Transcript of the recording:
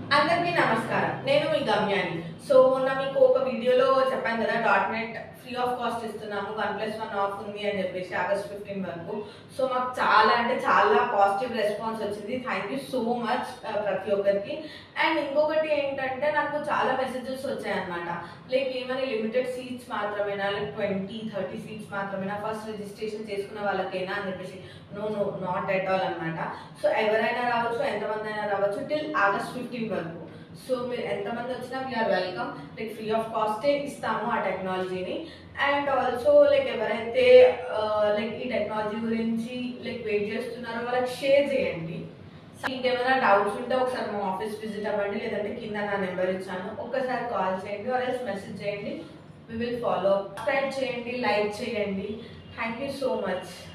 అందరికీ నమస్కారం నేను మీ గమ్యాని సో మొన్న మీకు ఒక వీడియోలో చెప్పాను కదా dot net free of cost ఇస్తున్నాము వన్ ప్లస్ వన్ ఆఫ్ ఉంది అని చెప్పేసి ఆగస్ట్ ఫిఫ్టీన్ వరకు సో మాకు చాలా అంటే చాలా పాజిటివ్ రెస్పాన్స్ వచ్చింది థ్యాంక్ యూ సో మచ్ ప్రతి ఒక్కరికి అండ్ ఇంకొకటి ఏంటంటే నాకు చాలా మెసేజెస్ వచ్చాయన్నమాట లైక్ ఏమైనా లిమిటెడ్ సీట్స్ మాత్రమేనా లైక్ ట్వంటీ థర్టీ సీట్స్ మాత్రమేనా ఫస్ట్ రిజిస్ట్రేషన్ చేసుకున్న వాళ్ళకైనా అని చెప్పేసి no no not at all అనమాట సో ఎవరైనా రావచ్చు ఎంతమంది అయినా రావచ్చు టిల్ ఆగస్ట్ ఫిఫ్టీన్ వరకు సో మీరు ఎంతమంది వచ్చినా we are welcome like free of కాస్టే ఇస్తాము ఆ టెక్నాలజీని అండ్ ఆల్సో లైక్ ఎవరైతే లైక్ ఈ టెక్నాలజీ గురించి లైక్ వెయిట్ చేస్తున్నారో వాళ్ళకి షేర్ చేయండి సో ఇంకేమైనా డౌట్స్ ఉంటే ఒకసారి మా ఆఫీస్ విజిట్ అవ్వండి లేదంటే కింద నా నెంబర్ ఇచ్చాను ఒక్కసారి కాల్ చేయండి ఆర్ ఎల్స్ మెసేజ్ చేయండి వి విల్ ఫాలో సబ్స్క్రైబ్ చేయండి లైక్ చేయండి థ్యాంక్ యూ సో మచ్